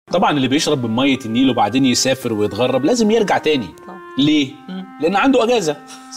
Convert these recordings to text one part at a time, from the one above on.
طبعا اللي بيشرب من ميه النيل وبعدين يسافر ويتغرب لازم يرجع تاني ليه؟ لان عنده اجازه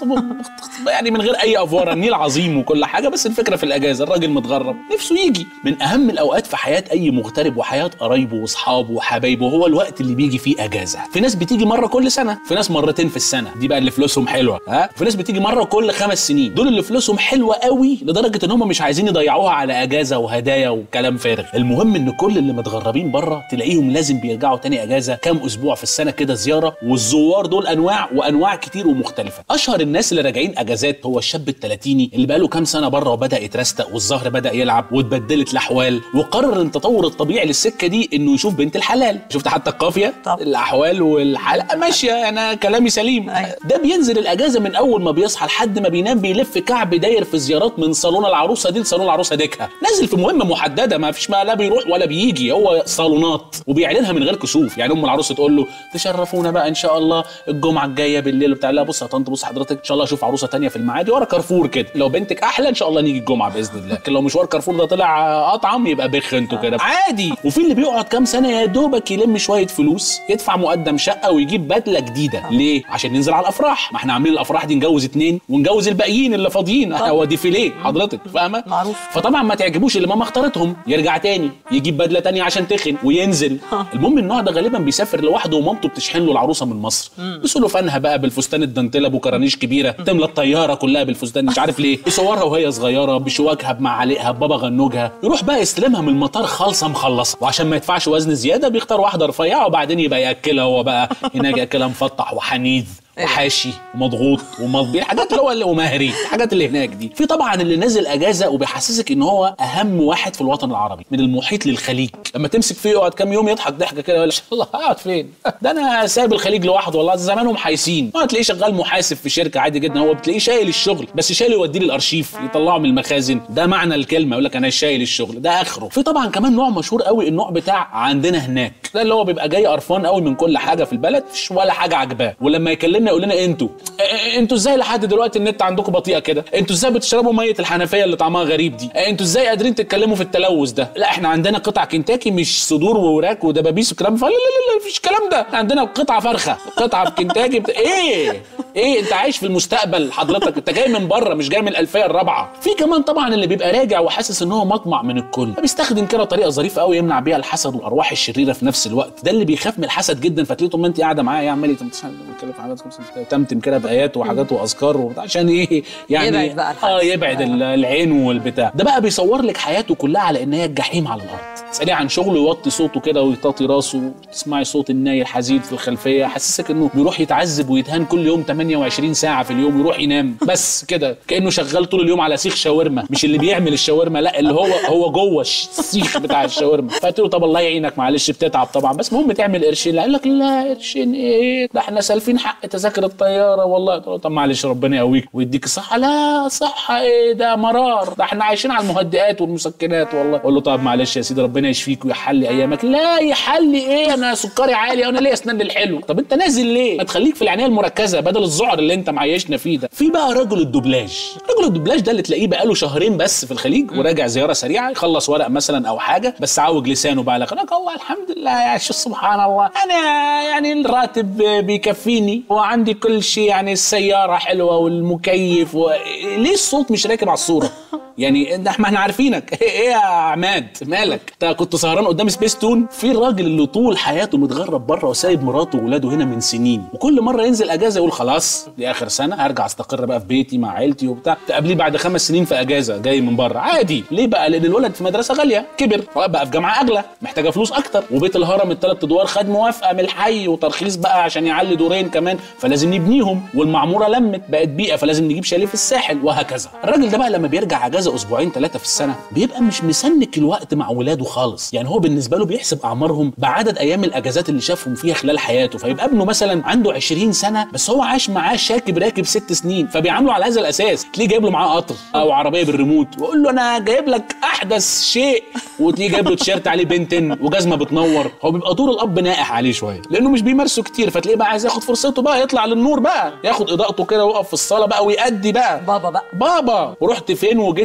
يعني من غير اي افوره النيل عظيم وكل حاجه بس الفكره في الاجازه الراجل متغرب نفسه يجي من اهم الاوقات في حياه اي مغترب وحياه قرايبه واصحابه وحبايبه هو الوقت اللي بيجي فيه اجازه في ناس بتيجي مره كل سنه في ناس مرتين في السنه دي بقى اللي فلوسهم حلوه ها في ناس بتيجي مره كل خمس سنين دول اللي فلوسهم حلوه قوي لدرجه ان هم مش عايزين يضيعوها على اجازه وهدايا وكلام فارغ المهم ان كل اللي متغربين بره تلاقيهم لازم بيرجعوا تاني اجازه كام اسبوع في السنه كده زياره والزوار دول انواع وانواع كتير ومختلفه اشهر الناس اللي راجعين اجازات هو الشاب الثلاثيني اللي بقاله كام سنه بره وبدا يترستق والظهر بدا يلعب واتبدلت الاحوال وقرر ان التطور الطبيعي للسكه دي انه يشوف بنت الحلال شفت حتى القافيه طب. الاحوال والحلقه ماشيه انا كلامي سليم أيوة. ده بينزل الاجازه من اول ما بيصحى لحد ما بينام بيلف كعب داير في زيارات من صالون العروسه دي لصالون العروسه ديكها نازل في مهمه محدده ما فيش ما لا بيروح ولا بيجي هو صالونات وبيعلنها من غير كسوف يعني ام العروسه تقول له تشرفونا بقى ان شاء الله الجمعه الجايه بالليل وبتاع لا بص يا طنط بص حضرتك ان شاء الله اشوف عروسه تانية في المعادي ورا كارفور كده لو بنتك احلى ان شاء الله نيجي الجمعه باذن الله لكن لو مشوار كارفور ده طلع اطعم يبقى بخ انتوا كده عادي وفي اللي بيقعد كام سنه يا دوبك يلم شويه فلوس يدفع مقدم شقه ويجيب بدله جديده ليه عشان ننزل على الافراح ما احنا عاملين الافراح دي نجوز اتنين ونجوز الباقيين اللي فاضيين هو ديفيليه حضرتك فاهمه معروف. فطبعا ما تعجبوش اللي ماما اختارتهم يرجع تاني يجيب بدله تانية عشان تخن وينزل المهم النوع ده غالبا بيسافر لوحده ومامته بتشحن له العروسه من مصر بسلوفانها بقى بالفستان الدانتيلا ابو كرانيش كبيره تملى الطياره كلها بالفستان مش عارف ليه يصورها وهي صغيره بشواكها بمعالقها ببابا غنوجها يروح بقى يستلمها من المطار خالصه مخلصه وعشان ما يدفعش وزن زياده بيختار واحده رفيعه وبعدين يبقى ياكلها هو بقى هناك ياكلها مفطح وحنيذ وحاشي ومضغوط ومضبي الحاجات اللي هو اللي ومهري الحاجات اللي هناك دي في طبعا اللي نازل اجازه وبيحسسك ان هو اهم واحد في الوطن العربي من المحيط للخليج لما تمسك فيه يقعد كام يوم يضحك ضحكه كده يقول لك الله اقعد فين ده انا سايب الخليج لوحده والله زمانهم حايسين هو تلاقيه شغال محاسب في شركه عادي جدا هو بتلاقيه شايل الشغل بس شايل يوديه للارشيف يطلعه من المخازن ده معنى الكلمه يقول لك انا شايل الشغل ده اخره في طبعا كمان نوع مشهور قوي النوع بتاع عندنا هناك ده اللي هو بيبقى جاي قرفان قوي من كل حاجه في البلد مفيش ولا حاجه عاجباه ولما يكلمنا يقول لنا انتوا إيه- انتوا ازاي لحد دلوقتي النت عندكم بطيئه كده انتوا ازاي بتشربوا ميه الحنفيه اللي طعمها غريب دي إيه انتوا ازاي قادرين تتكلموا في التلوث ده لا احنا عندنا قطع كنتاكي مش صدور ووراك ودبابيس وكلام فلا لا لا لا مفيش الكلام ده احنا عندنا قطعه فرخه قطعه في كنتاكي بت... ايه ايه انت عايش في المستقبل حضرتك انت جاي من بره مش جاي من الالفيه الرابعه في كمان طبعا اللي بيبقى راجع وحاسس ان هو مطمع من الكل بيستخدم كده طريقه ظريفه قوي يمنع بيها الحسد والارواح الشريره في نفس الوقت ده اللي بيخاف من الحسد جدا فتلاقيه طول ما انت قاعده معاه عمال يتمتم بيتكلم في حاجات تمتم كده بايات وحاجات واذكار وبتاع عشان ايه يعني يبعد بقى الحسد. اه يبعد ال- العين والبتاع ده بقى بيصور لك حياته كلها على ان هي الجحيم على الارض تساليه عن شغله يوطي صوته كده ويطاطي راسه تسمعي صوت الناي الحزين في الخلفيه حسسك انه بيروح يتعذب ويتهان كل يوم 28 ساعه في اليوم يروح ينام بس كده كانه شغال طول اليوم على سيخ شاورما مش اللي بيعمل الشاورما لا اللي هو هو جوه الش- السيخ بتاع الشاورما فقلت له طب الله يعينك معلش بتتعب طبعا بس المهم تعمل قرشين لا قال لك لا قرشين ايه ده احنا سالفين حق تذاكر الطياره والله قلت له طب معلش ربنا يقويك ويديك الصحه لا صحه ايه ده مرار ده احنا عايشين على المهدئات والمسكنات والله اقول له طب معلش يا سيدي ربنا يشفيك ويحلي ايامك لا يحلي ايه انا سكري عالي انا ليا اسنان الحلو طب انت نازل ليه ما تخليك في العنايه المركزه بدل الذعر اللي انت معيشنا فيه ده في بقى رجل الدوبلاج رجل الدوبلاج ده اللي تلاقيه بقاله شهرين بس في الخليج وراجع زياره سريعه يخلص ورق مثلا او حاجه بس عوج لسانه بقى لك لك والله الحمد لله يا شو سبحان الله انا يعني الراتب بيكفيني وعندي كل شيء يعني السياره حلوه والمكيف و... ليه الصوت مش راكب على الصوره يعني ده ما احنا عارفينك ايه يا عماد مالك انت كنت سهران قدام سبيس تون في الراجل اللي طول حياته متغرب بره وسايب مراته وولاده هنا من سنين وكل مره ينزل اجازه يقول خلاص دي اخر سنه هرجع استقر بقى في بيتي مع عيلتي وبتاع تقابليه بعد خمس سنين في اجازه جاي من بره عادي ليه بقى لان الولد في مدرسه غاليه كبر بقى في جامعه اغلى محتاجه فلوس اكتر وبيت الهرم الثلاث ادوار خد موافقه من الحي وترخيص بقى عشان يعلي دورين كمان فلازم نبنيهم والمعموره لمت بقت بيئه فلازم نجيب شاليه في الساحل وهكذا الراجل ده بقى لما بيرجع اجازه اسبوعين ثلاثه في السنه بيبقى مش مسنك الوقت مع ولاده خالص يعني هو بالنسبه له بيحسب اعمارهم بعدد ايام الاجازات اللي شافهم فيها خلال حياته فيبقى ابنه مثلا عنده 20 سنه بس هو عاش معاه شاكب راكب ست سنين فبيعامله على هذا الاساس تلاقيه جايب له معاه قطر او عربيه بالريموت ويقول له انا جايب لك احدث شيء وتلاقيه جايب له تيشيرت عليه بنتن وجزمه بتنور هو بيبقى دور الاب نائح عليه شويه لانه مش بيمارسه كتير فتلاقيه بقى عايز ياخد فرصته بقى يطلع للنور بقى ياخد اضاءته كده ويقف في الصاله بقى ويأدي بقى بابا بقى بابا ورحت فين وجيت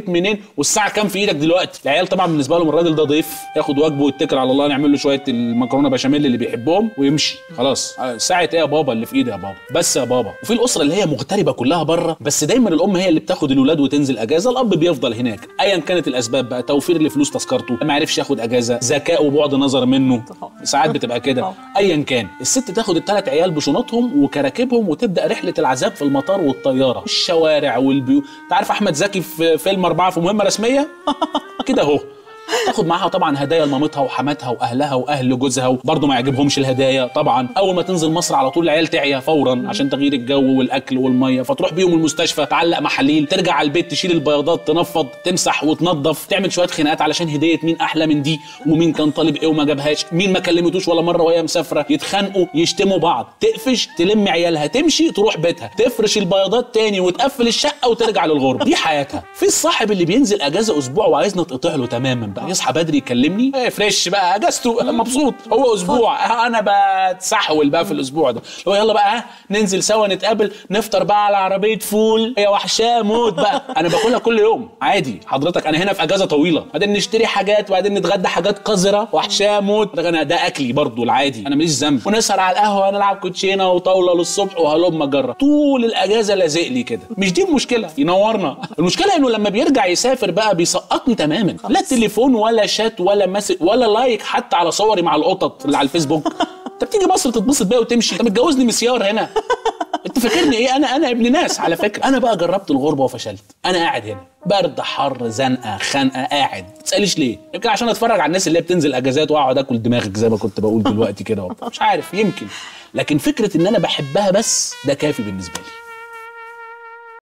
جيت منين والساعه كام في ايدك دلوقتي العيال طبعا بالنسبه لهم الراجل ده ضيف ياخد واجبه ويتكل على الله نعمل له شويه المكرونه بشاميل اللي بيحبهم ويمشي خلاص آه، ساعه ايه يا بابا اللي في ايدي يا بابا بس يا بابا وفي الاسره اللي هي مغتربه كلها بره بس دايما الام هي اللي بتاخد الولاد وتنزل اجازه الاب بيفضل هناك ايا كانت الاسباب بقى توفير لفلوس تذكرته ما عرفش ياخد اجازه ذكاء وبعد نظر منه ساعات بتبقى كده ايا كان الست تاخد الثلاث عيال بشنطهم وكراكبهم وتبدا رحله العذاب في المطار والطياره الشوارع والبيوت انت عارف احمد زكي في فيلم اربعه في مهمه رسميه كده اهو تاخد معاها طبعا هدايا لمامتها وحماتها واهلها واهل جوزها وبرضه ما يعجبهمش الهدايا طبعا اول ما تنزل مصر على طول العيال تعيا فورا عشان تغيير الجو والاكل والميه فتروح بيهم المستشفى تعلق محاليل ترجع على البيت تشيل البياضات تنفض تمسح وتنظف تعمل شويه خناقات علشان هديه مين احلى من دي ومين كان طالب ايه وما جابهاش مين ما كلمتوش ولا مره وهي مسافره يتخانقوا يشتموا بعض تقفش تلم عيالها تمشي تروح بيتها تفرش البياضات تاني وتقفل الشقه وترجع للغربه دي حياتها في الصاحب اللي بينزل اجازه اسبوع وعايزنا نتقطع له تماما بقى يصحى بدري يكلمني ايه فريش بقى اجازته مبسوط هو اسبوع انا بتسحول بقى في الاسبوع ده هو يلا بقى ها ننزل سوا نتقابل نفطر بقى على عربيه فول هي وحشاه موت بقى انا باكلها كل يوم عادي حضرتك انا هنا في اجازه طويله بعدين نشتري حاجات وبعدين نتغدى حاجات قذره وحشاه موت ده انا ده اكلي برضو العادي انا ماليش ذنب ونسهر على القهوه نلعب كوتشينه وطاوله للصبح وهلم جرة طول الاجازه لازق لي كده مش دي المشكله ينورنا المشكله انه لما بيرجع يسافر بقى بيسقطني تماما لا تليفون ولا شات ولا مسج ولا لايك حتى على صوري مع القطط اللي على الفيسبوك انت بتيجي مصر تتبسط بيا وتمشي انت متجوزني مسيار هنا انت فاكرني ايه انا انا ابن ناس على فكره انا بقى جربت الغربه وفشلت انا قاعد هنا برد حر زنقه خنقه قاعد ما تساليش ليه يمكن عشان اتفرج على الناس اللي هي بتنزل اجازات واقعد اكل دماغك زي ما كنت بقول دلوقتي كده مش عارف يمكن لكن فكره ان انا بحبها بس ده كافي بالنسبه لي